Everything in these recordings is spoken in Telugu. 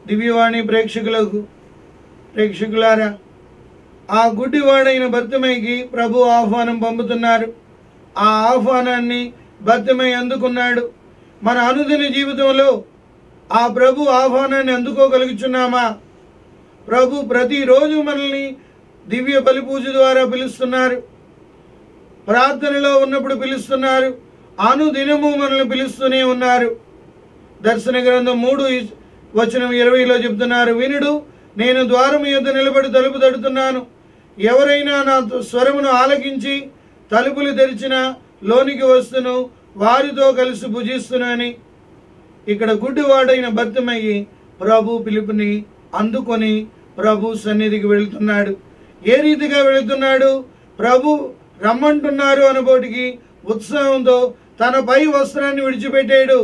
దివ్యవాణి ప్రేక్షకులకు ప్రేక్షకులారా ఆ గుడ్డివాడైన భర్తమైకి ప్రభు ఆహ్వానం పంపుతున్నారు ఆ ఆహ్వానాన్ని భర్తమై అందుకున్నాడు మన అనుదిన జీవితంలో ఆ ప్రభు ఆహ్వానాన్ని అందుకోగలుగుచున్నామా ప్రభు ప్రతిరోజు మనల్ని దివ్య బలి పూజ ద్వారా పిలుస్తున్నారు ప్రార్థనలో ఉన్నప్పుడు పిలుస్తున్నారు అనుదినము మనల్ని పిలుస్తూనే ఉన్నారు దర్శన గ్రంథం మూడు ఇ- వచనం ఇరవైలో చెప్తున్నారు వినుడు నేను ద్వారం యొద్ద నిలబడి తలుపు తడుతున్నాను ఎవరైనా నా స్వరమును ఆలకించి తలుపులు తెరిచిన లోనికి వస్తును వారితో కలిసి భుజిస్తునని ఇక్కడ గుడ్డివాడైన భర్తమయ్యి ప్రభు పిలుపుని అందుకొని ప్రభు సన్నిధికి వెళ్తున్నాడు ఏ రీతిగా వెళుతున్నాడు ప్రభు రమ్మంటున్నారు అనబోటికి ఉత్సాహంతో తన పై వస్త్రాన్ని విడిచిపెట్టాడు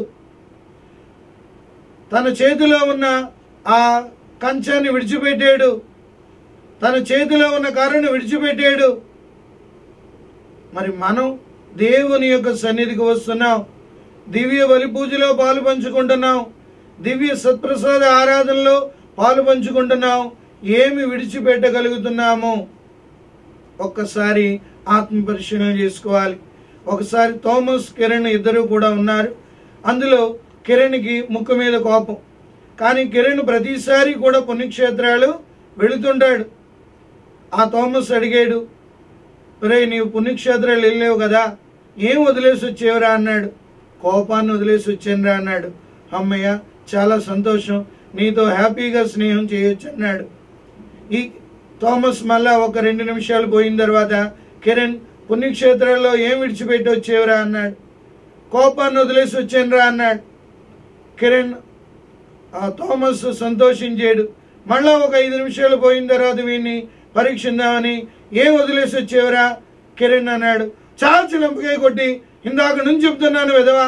తన చేతిలో ఉన్న ఆ కంచాన్ని విడిచిపెట్టాడు తన చేతిలో ఉన్న కర్రను విడిచిపెట్టాడు మరి మనం దేవుని యొక్క సన్నిధికి వస్తున్నాం దివ్య బలి పూజలో పాలు పంచుకుంటున్నాం దివ్య సత్ప్రసాద ఆరాధనలో పాలు పంచుకుంటున్నాం ఏమి విడిచిపెట్టగలుగుతున్నాము ఒక్కసారి ఆత్మ పరిశీలన చేసుకోవాలి ఒకసారి థోమస్ కిరణ్ ఇద్దరు కూడా ఉన్నారు అందులో కిరణ్కి ముక్కు మీద కోపం కానీ కిరణ్ ప్రతిసారి కూడా పుణ్యక్షేత్రాలు వెళుతుంటాడు ఆ థోమస్ అడిగాడు ఒరే నీవు పుణ్యక్షేత్రాలు వెళ్ళావు కదా ఏం వదిలేసి వచ్చేవరా అన్నాడు కోపాన్ని వదిలేసి వచ్చానురా అన్నాడు అమ్మయ్య చాలా సంతోషం నీతో హ్యాపీగా స్నేహం చేయొచ్చు అన్నాడు ఈ థామస్ మళ్ళా ఒక రెండు నిమిషాలు పోయిన తర్వాత కిరణ్ పుణ్యక్షేత్రాల్లో ఏం విడిచిపెట్టి వచ్చేవరా అన్నాడు కోపాన్ని వదిలేసి వచ్చానురా అన్నాడు కిరణ్ ఆ థామస్ సంతోషించాడు మళ్ళా ఒక ఐదు నిమిషాలు పోయిన తర్వాత వీడిని పరీక్షిందామని ఏం వదిలేసి వచ్చేవరా కిరణ్ అన్నాడు చాలా చిలంపకాయ కొట్టి ఇందాక నుంచి చెప్తున్నాను విధవా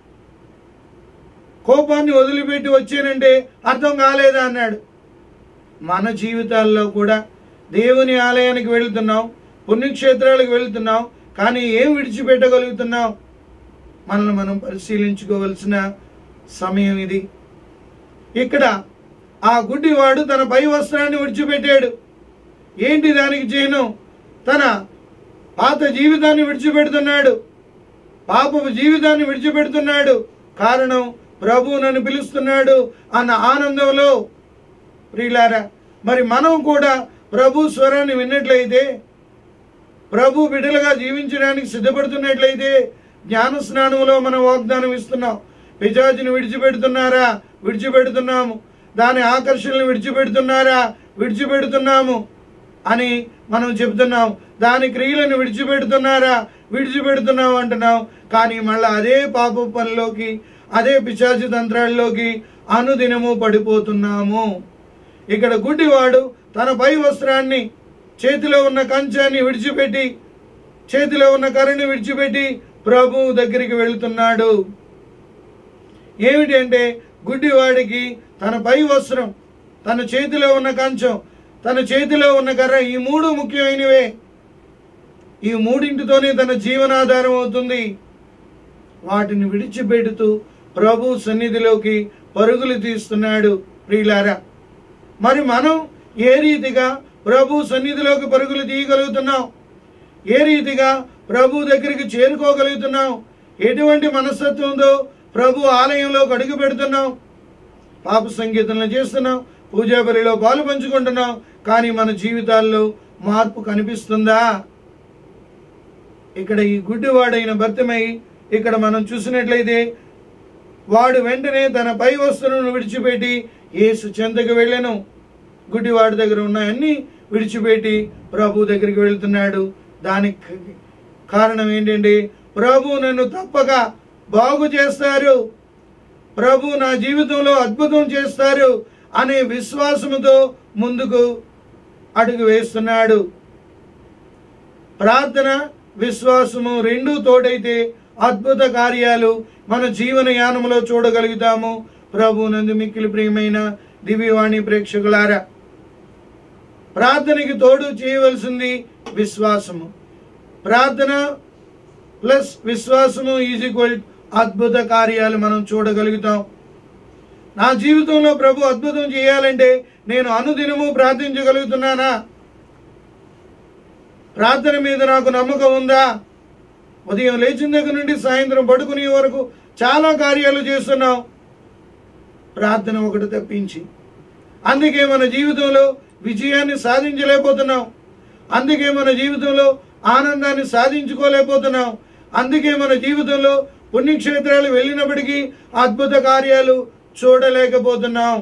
కోపాన్ని వదిలిపెట్టి వచ్చానంటే అర్థం కాలేదా అన్నాడు మన జీవితాల్లో కూడా దేవుని ఆలయానికి వెళ్తున్నాం పుణ్యక్షేత్రాలకు వెళ్తున్నాం కానీ ఏం విడిచిపెట్టగలుగుతున్నాం మనల్ని మనం పరిశీలించుకోవలసిన సమయం ఇది ఇక్కడ ఆ గుడ్డివాడు తన పై వస్త్రాన్ని విడిచిపెట్టాడు ఏంటి దానికి చేయను తన పాత జీవితాన్ని విడిచిపెడుతున్నాడు పాపపు జీవితాన్ని విడిచిపెడుతున్నాడు కారణం ప్రభు నన్ను పిలుస్తున్నాడు అన్న ఆనందంలో ప్రియులారా మరి మనం కూడా ప్రభు స్వరాన్ని విన్నట్లయితే ప్రభు బిడ్డలుగా జీవించడానికి సిద్ధపడుతున్నట్లయితే జ్ఞాన స్నానంలో మనం వాగ్దానం ఇస్తున్నాం పిజాజిని విడిచిపెడుతున్నారా విడిచిపెడుతున్నాము దాని ఆకర్షణలు విడిచిపెడుతున్నారా విడిచిపెడుతున్నాము అని మనం చెబుతున్నాం దాని క్రియలను విడిచిపెడుతున్నారా విడిచిపెడుతున్నాం అంటున్నాం కానీ మళ్ళీ అదే పాప పనిలోకి అదే పిశాచి తంత్రాల్లోకి అనుదినము పడిపోతున్నాము ఇక్కడ గుడ్డివాడు తన పై వస్త్రాన్ని చేతిలో ఉన్న కంచాన్ని విడిచిపెట్టి చేతిలో ఉన్న కర్రని విడిచిపెట్టి ప్రభు దగ్గరికి వెళుతున్నాడు ఏమిటి అంటే గుడ్డివాడికి తన పై వస్త్రం తన చేతిలో ఉన్న కంచం తన చేతిలో ఉన్న కర్ర ఈ మూడు ముఖ్యమైనవే ఈ మూడింటితోనే తన జీవనాధారం అవుతుంది వాటిని విడిచిపెడుతూ ప్రభు సన్నిధిలోకి పరుగులు తీస్తున్నాడు ప్రియులారా మరి మనం ఏ రీతిగా ప్రభు సన్నిధిలోకి పరుగులు తీయగలుగుతున్నాం ఏ రీతిగా ప్రభు దగ్గరికి చేరుకోగలుగుతున్నాం ఎటువంటి మనస్తత్వంతో ప్రభు ఆలయంలో అడుగు పెడుతున్నాం పాప సంగీతంలో చేస్తున్నాం పూజా బలిలో పాలు పంచుకుంటున్నాం కానీ మన జీవితాల్లో మార్పు కనిపిస్తుందా ఇక్కడ ఈ గుడ్డివాడైన భర్తమై ఇక్కడ మనం చూసినట్లయితే వాడు వెంటనే తన పై వస్తువులను విడిచిపెట్టి యేసు చెంతకు వెళ్ళాను గుడ్డివాడి దగ్గర ఉన్నాయన్నీ విడిచిపెట్టి ప్రభు దగ్గరికి వెళ్తున్నాడు దానికి కారణం ఏంటంటే ప్రభు నన్ను తప్పక బాగు చేస్తారు ప్రభు నా జీవితంలో అద్భుతం చేస్తారు అనే విశ్వాసముతో ముందుకు అడుగు వేస్తున్నాడు ప్రార్థన విశ్వాసము రెండూ తోడైతే అద్భుత కార్యాలు మన జీవన యానములో చూడగలుగుతాము ప్రభు నందు మిక్కిలి ప్రియమైన దివ్యవాణి ప్రేక్షకులారా ప్రార్థనకి తోడు చేయవలసింది విశ్వాసము ప్రార్థన ప్లస్ విశ్వాసము ఈజ్ ఈక్వల్ అద్భుత కార్యాలు మనం చూడగలుగుతాం నా జీవితంలో ప్రభు అద్భుతం చేయాలంటే నేను అనుదినము ప్రార్థించగలుగుతున్నానా ప్రార్థన మీద నాకు నమ్మకం ఉందా ఉదయం లేచిన దగ్గర నుండి సాయంత్రం పడుకునే వరకు చాలా కార్యాలు చేస్తున్నాం ప్రార్థన ఒకటి తప్పించి అందుకే మన జీవితంలో విజయాన్ని సాధించలేకపోతున్నాం అందుకే మన జీవితంలో ఆనందాన్ని సాధించుకోలేకపోతున్నాం అందుకే మన జీవితంలో పుణ్యక్షేత్రాలు వెళ్ళినప్పటికీ అద్భుత కార్యాలు చూడలేకపోతున్నాం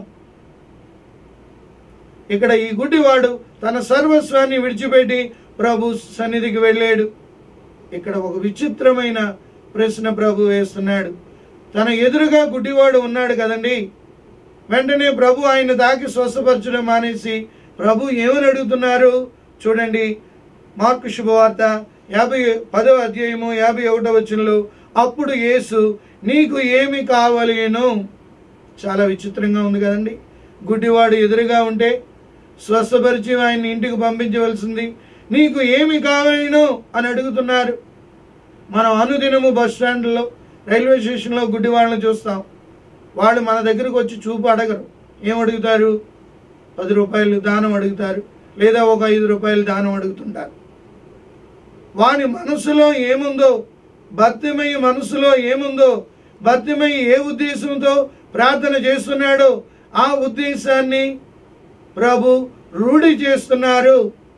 ఇక్కడ ఈ గుడ్డివాడు తన సర్వస్వాన్ని విడిచిపెట్టి ప్రభు సన్నిధికి వెళ్ళాడు ఇక్కడ ఒక విచిత్రమైన ప్రశ్న ప్రభు వేస్తున్నాడు తన ఎదురుగా గుడ్డివాడు ఉన్నాడు కదండి వెంటనే ప్రభు ఆయన తాకి స్వస్థపరచడం మానేసి ప్రభు ఏమని అడుగుతున్నారు చూడండి మార్కు శుభవార్త యాభై పదవ అధ్యాయము యాభై ఒకటో వచనంలో అప్పుడు యేసు నీకు ఏమి కావలేను చాలా విచిత్రంగా ఉంది కదండి గుడ్డివాడు ఎదురుగా ఉంటే స్వస్థపరిచి ఆయన్ని ఇంటికి పంపించవలసింది నీకు ఏమి కావాలను అని అడుగుతున్నారు మనం అనుదినము బస్ స్టాండ్లో రైల్వే స్టేషన్లో గుడ్డివాళ్ళని చూస్తాం వాళ్ళు మన దగ్గరకు వచ్చి చూపు అడగరు ఏం అడుగుతారు పది రూపాయలు దానం అడుగుతారు లేదా ఒక ఐదు రూపాయలు దానం అడుగుతుంటారు వాని మనసులో ఏముందో భర్తమయ్య మనసులో ఏముందో భర్తమయ్య ఏ ఉద్దేశంతో ప్రార్థన చేస్తున్నాడో ఆ ఉద్దేశాన్ని ప్రభు రూఢి చేస్తున్నారు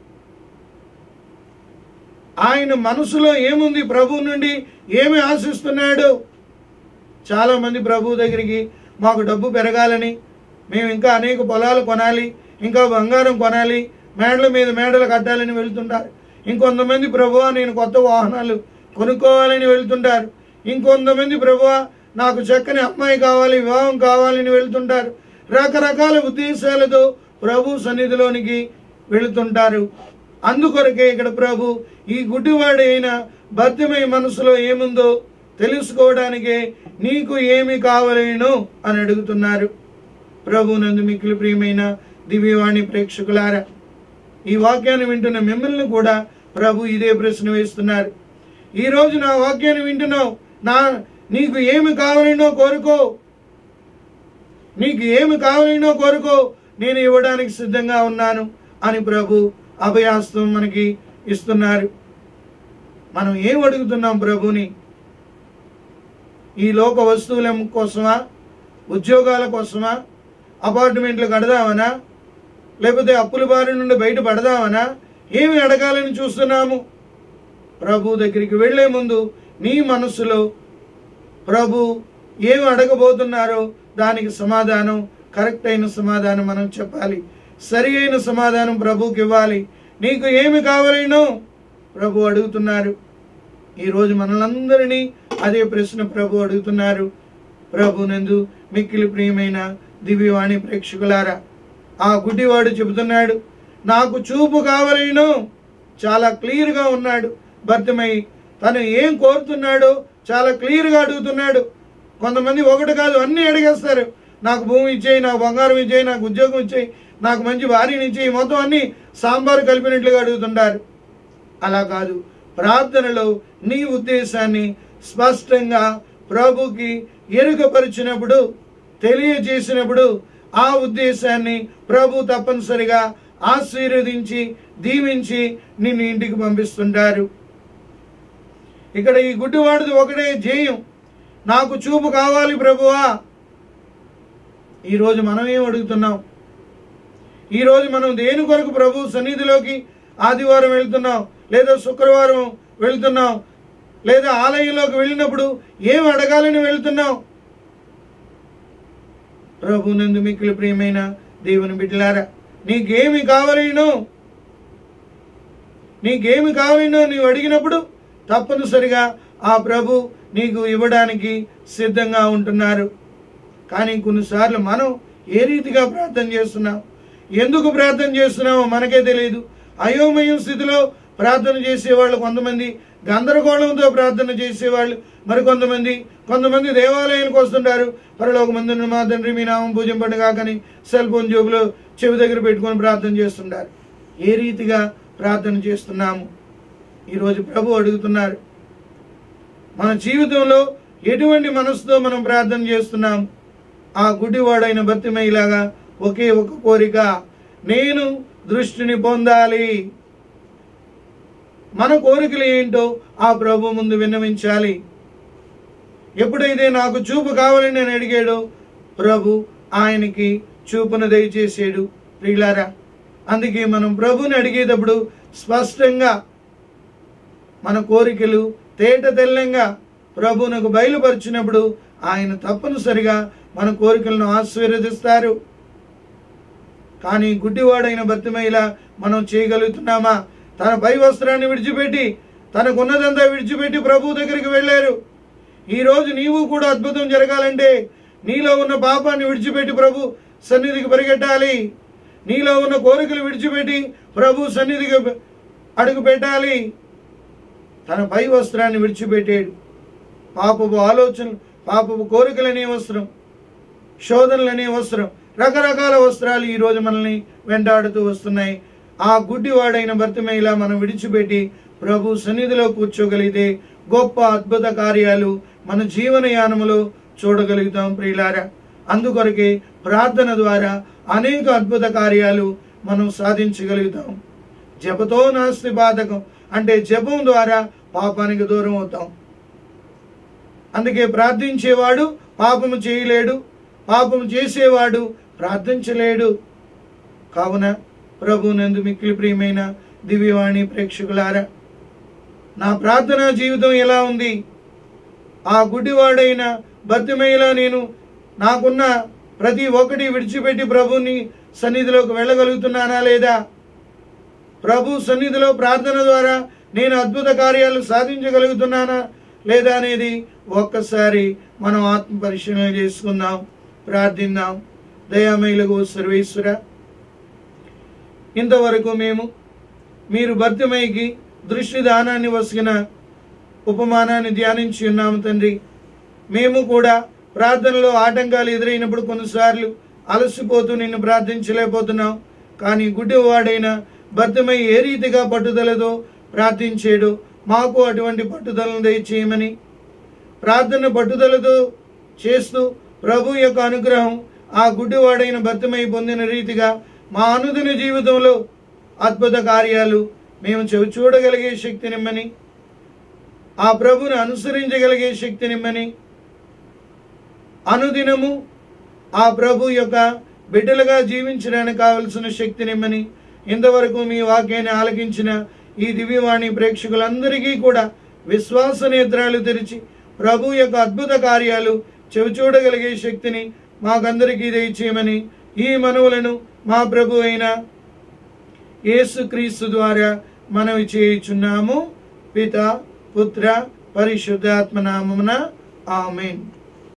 ఆయన మనసులో ఏముంది ప్రభు నుండి ఏమి ఆశిస్తున్నాడు చాలా మంది ప్రభు దగ్గరికి మాకు డబ్బు పెరగాలని మేము ఇంకా అనేక పొలాలు కొనాలి ఇంకా బంగారం కొనాలి మేడల మీద మేడలు కట్టాలని వెళ్తుంటారు ఇంకొంతమంది ప్రభువా నేను కొత్త వాహనాలు కొనుక్కోవాలని వెళ్తుంటారు ఇంకొంతమంది ప్రభువా నాకు చక్కని అమ్మాయి కావాలి వివాహం కావాలని వెళ్తుంటారు రకరకాల ఉద్దేశాలతో ప్రభు సన్నిధిలోనికి వెళుతుంటారు అందుకొరకే ఇక్కడ ప్రభు ఈ గుడ్డివాడు అయిన భర్తమై మనసులో ఏముందో తెలుసుకోవడానికే నీకు ఏమి కావలేను అని అడుగుతున్నారు ప్రభు నందు మిక్కిలి ప్రియమైన దివ్యవాణి ప్రేక్షకులారా ఈ వాక్యాన్ని వింటున్న మిమ్మల్ని కూడా ప్రభు ఇదే ప్రశ్న వేస్తున్నారు ఈ రోజు నా వాక్యాన్ని వింటున్నావు నా నీకు ఏమి కావాలనో కోరుకో నీకు ఏమి కావాలనో కోరుకో నేను ఇవ్వడానికి సిద్ధంగా ఉన్నాను అని ప్రభు అభయాస్తం మనకి ఇస్తున్నారు మనం ఏం అడుగుతున్నాం ప్రభుని ఈ లోక వస్తువుల కోసమా ఉద్యోగాల కోసమా అపార్ట్మెంట్లు కడదామనా లేకపోతే అప్పుల బారి నుండి బయట పడదామనా ఏమి అడగాలని చూస్తున్నాము ప్రభు దగ్గరికి వెళ్లే ముందు నీ మనస్సులో ప్రభు ఏమి అడగబోతున్నారో దానికి సమాధానం కరెక్ట్ అయిన సమాధానం మనం చెప్పాలి సరి అయిన సమాధానం ప్రభుకి ఇవ్వాలి నీకు ఏమి కావాలేనో ప్రభు అడుగుతున్నారు ఈరోజు మనలందరినీ అదే ప్రశ్న ప్రభు అడుగుతున్నారు ప్రభు నందు మిక్కిలి ప్రియమైన దివ్యవాణి ప్రేక్షకులారా ఆ గుడ్డివాడు చెబుతున్నాడు నాకు చూపు కావాలేనో చాలా క్లియర్గా ఉన్నాడు భర్తమై తను ఏం కోరుతున్నాడో చాలా క్లియర్గా అడుగుతున్నాడు కొంతమంది ఒకటి కాదు అన్నీ అడిగేస్తారు నాకు భూమి ఇచ్చేయి నాకు బంగారం ఇచ్చేయి నాకు ఉద్యోగం ఇచ్చేయి నాకు మంచి భార్యని ఇచ్చేయి మొత్తం అన్నీ సాంబారు కలిపినట్లుగా అడుగుతుంటారు అలా కాదు ప్రార్థనలో నీ ఉద్దేశాన్ని స్పష్టంగా ప్రభుకి ఎరుకపరిచినప్పుడు తెలియజేసినప్పుడు ఆ ఉద్దేశాన్ని ప్రభు తప్పనిసరిగా ఆశీర్వదించి దీవించి నిన్ను ఇంటికి పంపిస్తుంటారు ఇక్కడ ఈ గుడ్డివాడిది ఒకటే ధ్యేయం నాకు చూపు కావాలి ప్రభువా ఈరోజు మనం ఏం అడుగుతున్నాం ఈరోజు మనం దేని కొరకు ప్రభు సన్నిధిలోకి ఆదివారం వెళ్తున్నాం లేదా శుక్రవారం వెళ్తున్నాం లేదా ఆలయంలోకి వెళ్ళినప్పుడు ఏం అడగాలని వెళ్తున్నాం ప్రభు నందు మిక్కిలి ప్రియమైన దేవుని బిడ్డలారా నీకేమి కావాలేనో నీకేమి కావాలేనో నీవు అడిగినప్పుడు తప్పనిసరిగా ఆ ప్రభు నీకు ఇవ్వడానికి సిద్ధంగా ఉంటున్నారు కానీ కొన్నిసార్లు మనం ఏ రీతిగా ప్రార్థన చేస్తున్నాం ఎందుకు ప్రార్థన చేస్తున్నామో మనకే తెలియదు అయోమయం స్థితిలో ప్రార్థన చేసేవాళ్ళు కొంతమంది గందరగోళంతో ప్రార్థన చేసేవాళ్ళు మరి కొంతమంది కొంతమంది దేవాలయానికి వస్తుంటారు పరలోక మందిని మా తండ్రి మీ నామం పూజింపండి కాకని సెల్ ఫోన్ జోబులో చెవి దగ్గర పెట్టుకొని ప్రార్థన చేస్తుంటారు ఏ రీతిగా ప్రార్థన చేస్తున్నాము ఈరోజు ప్రభు అడుగుతున్నారు మన జీవితంలో ఎటువంటి మనసుతో మనం ప్రార్థన చేస్తున్నాము ఆ గుడ్డివాడైన బతిమయ్యలాగా ఒకే ఒక కోరిక నేను దృష్టిని పొందాలి మన కోరికలు ఏంటో ఆ ప్రభు ముందు విన్నవించాలి ఎప్పుడైతే నాకు చూపు కావాలని నేను అడిగాడో ప్రభు ఆయనకి చూపును దయచేసాడు ప్రియులారా అందుకే మనం ప్రభుని అడిగేటప్పుడు స్పష్టంగా మన కోరికలు తేట తెల్లంగా ప్రభువునకు బయలుపరిచినప్పుడు ఆయన తప్పనిసరిగా మన కోరికలను ఆశీర్వదిస్తారు కానీ గుడ్డివాడైన భర్తమయ్యల మనం చేయగలుగుతున్నామా తన పై వస్త్రాన్ని విడిచిపెట్టి తనకున్నదంతా విడిచిపెట్టి ప్రభు దగ్గరికి వెళ్ళారు ఈ రోజు నీవు కూడా అద్భుతం జరగాలంటే నీలో ఉన్న పాపాన్ని విడిచిపెట్టి ప్రభు సన్నిధికి పరిగెట్టాలి నీలో ఉన్న కోరికలు విడిచిపెట్టి ప్రభు సన్నిధికి అడుగు పెట్టాలి తన పై వస్త్రాన్ని విడిచిపెట్టాడు పాపపు ఆలోచనలు పాపపు కోరికలనే వస్త్రం శోధనలనే వస్త్రం రకరకాల వస్త్రాలు ఈ రోజు మనల్ని వెంటాడుతూ వస్తున్నాయి ఆ గుడ్డివాడైన భర్తమేలా మనం విడిచిపెట్టి ప్రభు సన్నిధిలో కూర్చోగలిగితే గొప్ప అద్భుత కార్యాలు మన జీవనయానములో చూడగలుగుతాం ప్రియులారా అందుకొరకే ప్రార్థన ద్వారా అనేక అద్భుత కార్యాలు మనం సాధించగలుగుతాం జపతో నాస్తి బాధకం అంటే జపం ద్వారా పాపానికి దూరం అవుతాం అందుకే ప్రార్థించేవాడు పాపము చేయలేడు పాపము చేసేవాడు ప్రార్థించలేడు కావున ప్రభునందు మిక్కిలి ప్రియమైన దివ్యవాణి ప్రేక్షకులారా నా ప్రార్థనా జీవితం ఎలా ఉంది ఆ గుడ్డివాడైన భర్తమయ్యలా నేను నాకున్న ప్రతి ఒక్కటి విడిచిపెట్టి ప్రభుని సన్నిధిలోకి వెళ్ళగలుగుతున్నానా లేదా ప్రభు సన్నిధిలో ప్రార్థన ద్వారా నేను అద్భుత కార్యాలు సాధించగలుగుతున్నానా లేదా అనేది ఒక్కసారి మనం ఆత్మ పరిశీలన చేసుకుందాం ప్రార్థిద్దాం దయామయులకు సర్వేశ్వర ఇంతవరకు మేము మీరు భర్తమయ్యకి దృష్టి దానాన్ని వసిగిన ఉపమానాన్ని ధ్యానించి ఉన్నాము తండ్రి మేము కూడా ప్రార్థనలో ఆటంకాలు ఎదురైనప్పుడు కొన్నిసార్లు అలసిపోతూ నిన్ను ప్రార్థించలేకపోతున్నాం కానీ గుడ్డివాడైన భర్తమై ఏ రీతిగా పట్టుదలతో ప్రార్థించాడు మాకు అటువంటి పట్టుదలను దయచేయమని ప్రార్థన పట్టుదలతో చేస్తూ ప్రభు యొక్క అనుగ్రహం ఆ గుడ్డివాడైన భర్తమై పొందిన రీతిగా మా అనుదిన జీవితంలో అద్భుత కార్యాలు మేము చెవి చూడగలిగే శక్తినిమ్మని ఆ ప్రభుని అనుసరించగలిగే శక్తినిమ్మని అనుదినము ఆ ప్రభు యొక్క బిడ్డలుగా జీవించడానికి కావలసిన శక్తినిమ్మని ఇంతవరకు మీ వాక్యాన్ని ఆలకించిన ఈ దివ్యవాణి ప్రేక్షకులందరికీ కూడా విశ్వాస నేత్రాలు తెరిచి ప్రభు యొక్క అద్భుత కార్యాలు చెవి చూడగలిగే శక్తిని మాకందరికీ దయచేయమని ఈ మనవులను మా ప్రభు అయిన యేసుక్రీస్తు ద్వారా మనవి చేయుచున్నాము పిత పుత్ర పరిశుద్ధాత్మ నామమున ఆమెన్